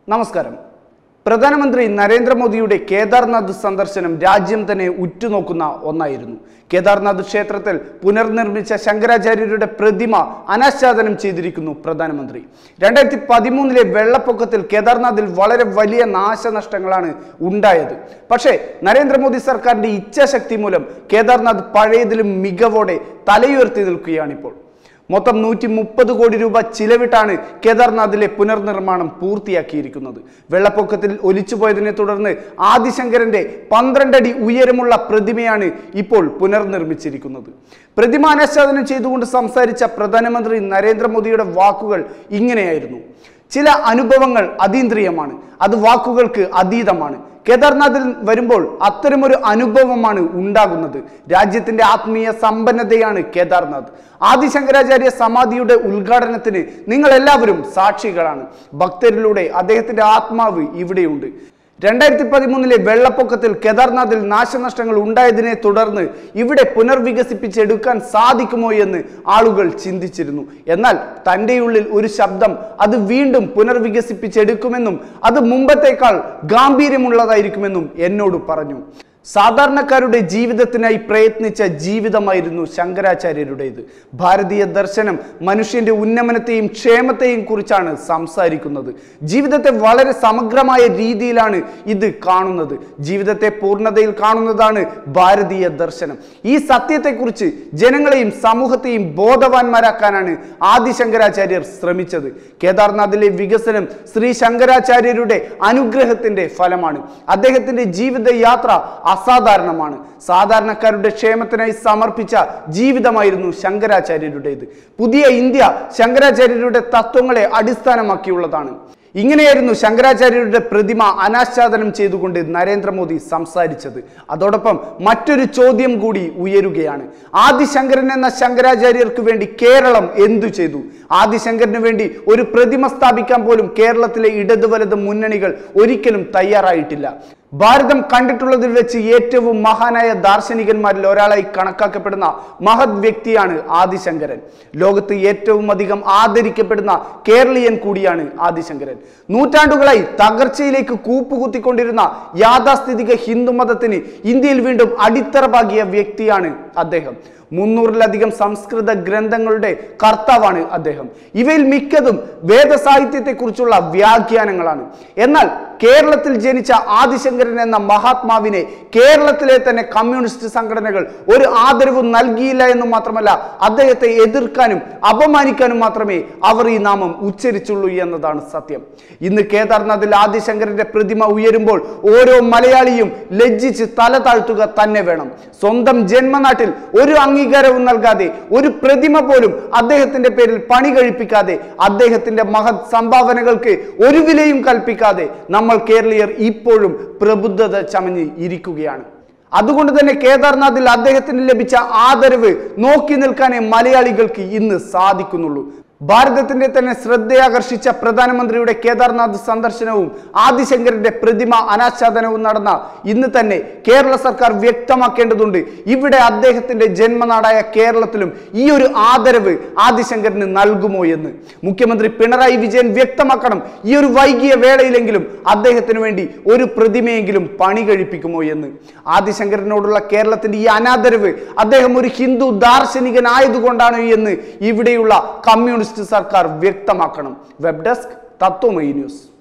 നമസ്കാരം പ്രധാനമന്ത്രി നരേന്ദ്രമോദിയുടെ കേദാർനാഥ് സന്ദർശനം രാജ്യം തന്നെ ഉറ്റുനോക്കുന്ന ഒന്നായിരുന്നു കേദാർനാഥ് ക്ഷേത്രത്തിൽ പുനർനിർമ്മിച്ച ശങ്കരാചാര്യരുടെ പ്രതിമ അനാച്ഛാദനം ചെയ്തിരിക്കുന്നു പ്രധാനമന്ത്രി രണ്ടായിരത്തി പതിമൂന്നിലെ വെള്ളപ്പൊക്കത്തിൽ കേദാർനാഥിൽ വളരെ വലിയ നാശനഷ്ടങ്ങളാണ് ഉണ്ടായത് പക്ഷേ നരേന്ദ്രമോദി സർക്കാരിന്റെ ഇച്ഛാശക്തി മൂലം കേദാർനാഥ് പഴയതിലും മികവോടെ തലയുയർത്തി നിൽക്കുകയാണിപ്പോൾ മൊത്തം നൂറ്റി മുപ്പത് കോടി രൂപ ചിലവിട്ടാണ് കേദാർനാഥിലെ പുനർനിർമ്മാണം പൂർത്തിയാക്കിയിരിക്കുന്നത് വെള്ളപ്പൊക്കത്തിൽ ഒലിച്ചുപോയതിനെ തുടർന്ന് ആദിശങ്കരന്റെ പന്ത്രണ്ടടി ഉയരമുള്ള പ്രതിമയാണ് ഇപ്പോൾ പുനർനിർമ്മിച്ചിരിക്കുന്നത് പ്രതിമ അനാച്ഛാദനം ചെയ്തുകൊണ്ട് സംസാരിച്ച പ്രധാനമന്ത്രി നരേന്ദ്രമോദിയുടെ വാക്കുകൾ ഇങ്ങനെയായിരുന്നു ചില അനുഭവങ്ങൾ അതീന്ദ്രിയമാണ് അത് വാക്കുകൾക്ക് അതീതമാണ് കേദാർനാഥിൽ വരുമ്പോൾ അത്തരമൊരു അനുഭവമാണ് ഉണ്ടാകുന്നത് രാജ്യത്തിന്റെ ആത്മീയ സമ്പന്നതയാണ് കേദാർനാഥ് ആദിശങ്കരാചാര്യ സമാധിയുടെ ഉദ്ഘാടനത്തിന് നിങ്ങൾ എല്ലാവരും സാക്ഷികളാണ് ഭക്തരിലൂടെ അദ്ദേഹത്തിന്റെ ആത്മാവ് ഇവിടെയുണ്ട് രണ്ടായിരത്തി പതിമൂന്നിലെ വെള്ളപ്പൊക്കത്തിൽ കേദാർനാഥിൽ നാശനഷ്ടങ്ങൾ ഉണ്ടായതിനെ തുടർന്ന് ഇവിടെ പുനർവികസിപ്പിച്ചെടുക്കാൻ സാധിക്കുമോ എന്ന് ആളുകൾ ചിന്തിച്ചിരുന്നു എന്നാൽ തൻ്റെ ഉള്ളിൽ ഒരു ശബ്ദം അത് വീണ്ടും പുനർവികസിപ്പിച്ചെടുക്കുമെന്നും അത് മുമ്പത്തേക്കാൾ ഗാംഭീര്യമുള്ളതായിരിക്കുമെന്നും എന്നോട് പറഞ്ഞു സാധാരണക്കാരുടെ ജീവിതത്തിനായി പ്രയത്നിച്ച ജീവിതമായിരുന്നു ശങ്കരാചാര്യരുടേത് ഭാരതീയ ദർശനം മനുഷ്യന്റെ ഉന്നമനത്തെയും ക്ഷേമത്തെയും കുറിച്ചാണ് സംസാരിക്കുന്നത് ജീവിതത്തെ വളരെ സമഗ്രമായ രീതിയിലാണ് ഇത് കാണുന്നത് ജീവിതത്തെ പൂർണ്ണതയിൽ കാണുന്നതാണ് ഭാരതീയ ദർശനം ഈ സത്യത്തെക്കുറിച്ച് ജനങ്ങളെയും സമൂഹത്തെയും ബോധവാന്മാരാക്കാനാണ് ആദിശങ്കരാചാര്യർ ശ്രമിച്ചത് കേദാർനാഥിലെ വികസനം ശ്രീ ശങ്കരാചാര്യരുടെ അനുഗ്രഹത്തിന്റെ ഫലമാണ് അദ്ദേഹത്തിന്റെ ജീവിതയാത്ര അസാധാരണമാണ് സാധാരണക്കാരുടെ ക്ഷേമത്തിനായി സമർപ്പിച്ച ജീവിതമായിരുന്നു ശങ്കരാചാര്യരുടേത് പുതിയ ഇന്ത്യ ശങ്കരാചാര്യരുടെ തത്വങ്ങളെ അടിസ്ഥാനമാക്കിയുള്ളതാണ് ഇങ്ങനെയായിരുന്നു ശങ്കരാചാര്യരുടെ പ്രതിമ അനാച്ഛാദനം ചെയ്തുകൊണ്ട് നരേന്ദ്രമോദി സംസാരിച്ചത് അതോടൊപ്പം മറ്റൊരു ചോദ്യം കൂടി ഉയരുകയാണ് ആദിശങ്കരൻ എന്ന ശങ്കരാചാര്യർക്ക് വേണ്ടി കേരളം എന്തു ചെയ്തു ആദിശങ്കരന് വേണ്ടി ഒരു പ്രതിമ സ്ഥാപിക്കാൻ പോലും കേരളത്തിലെ ഇടതു വലത് മുന്നണികൾ ഒരിക്കലും തയ്യാറായിട്ടില്ല ഭാരതം കണ്ടിട്ടുള്ളതിൽ വെച്ച് ഏറ്റവും മഹാനായ ദാർശനികന്മാരിൽ ഒരാളായി കണക്കാക്കപ്പെടുന്ന മഹത് വ്യക്തിയാണ് ആദിശങ്കരൻ ലോകത്ത് ഏറ്റവും അധികം ആദരിക്കപ്പെടുന്ന കേരളീയൻ കൂടിയാണ് ആദിശങ്കരൻ നൂറ്റാണ്ടുകളായി തകർച്ചയിലേക്ക് കൂപ്പുകുത്തിക്കൊണ്ടിരുന്ന യാഥാസ്ഥിതിക ഹിന്ദുമതത്തിന് ഇന്ത്യയിൽ വീണ്ടും അടിത്തറ പാകിയ വ്യക്തിയാണ് അദ്ദേഹം മുന്നൂറിലധികം സംസ്കൃത ഗ്രന്ഥങ്ങളുടെ കർത്താവാണ് അദ്ദേഹം ഇവയിൽ മിക്കതും വേദസാഹിത്യത്തെക്കുറിച്ചുള്ള വ്യാഖ്യാനങ്ങളാണ് എന്നാൽ കേരളത്തിൽ ജനിച്ച ആദിശങ്കരൻ എന്ന മഹാത്മാവിനെ കേരളത്തിലെ തന്നെ കമ്മ്യൂണിസ്റ്റ് സംഘടനകൾ ഒരു ആദരവും നൽകിയില്ല എന്ന് മാത്രമല്ല അദ്ദേഹത്തെ എതിർക്കാനും അപമാനിക്കാനും മാത്രമേ അവർ ഈ നാമം ഉച്ചരിച്ചുള്ളൂ എന്നതാണ് സത്യം ഇന്ന് കേദാർനാഥിൽ ആദിശങ്കരന്റെ പ്രതിമ ഉയരുമ്പോൾ ഓരോ മലയാളിയും ലജ്ജിച്ച് തല താഴ്ത്തുക തന്നെ വേണം സ്വന്തം ജന്മനാട്ടിൽ ഒരു അംഗീകാരവും നൽകാതെ ഒരു പ്രതിമ പോലും അദ്ദേഹത്തിന്റെ പേരിൽ പണി കഴിപ്പിക്കാതെ അദ്ദേഹത്തിന്റെ മഹത് സംഭാവനകൾക്ക് ഒരു വിലയും കൽപ്പിക്കാതെ നമ്മൾ കേരളീയർ ഇപ്പോഴും പ്രബുദ്ധത ചമഞ്ഞ് ഇരിക്കുകയാണ് അതുകൊണ്ട് തന്നെ കേദാർനാഥിൽ അദ്ദേഹത്തിന് ലഭിച്ച ആദരവ് നോക്കി നിൽക്കാനേ മലയാളികൾക്ക് ഇന്ന് സാധിക്കുന്നുള്ളൂ ഭാരതത്തിന്റെ തന്നെ ശ്രദ്ധയാകർഷിച്ച പ്രധാനമന്ത്രിയുടെ കേദാർനാഥ് സന്ദർശനവും ആദിശങ്കരന്റെ പ്രതിമ അനാച്ഛാദനവും നടന്ന ഇന്ന് തന്നെ കേരള സർക്കാർ വ്യക്തമാക്കേണ്ടതുണ്ട് ഇവിടെ അദ്ദേഹത്തിന്റെ ജന്മനാടായ കേരളത്തിലും ഈ ഒരു ആദരവ് ആദിശങ്കരന് നൽകുമോ എന്ന് മുഖ്യമന്ത്രി പിണറായി വിജയൻ വ്യക്തമാക്കണം ഈ ഒരു വൈകിയ വേളയിലെങ്കിലും അദ്ദേഹത്തിന് വേണ്ടി ഒരു പ്രതിമയെങ്കിലും പണി കഴിപ്പിക്കുമോ എന്ന് ആദിശങ്കരനോടുള്ള കേരളത്തിന്റെ ഈ അനാദരവ് അദ്ദേഹം ഒരു ഹിന്ദു ദാർശനികനായതുകൊണ്ടാണ് എന്ന് ഇവിടെയുള്ള കമ്മ്യൂണിസ്റ്റ് സർക്കാർ വ്യക്തമാക്കണം വെബ് ഡെസ്ക് തത്വമയി ന്യൂസ്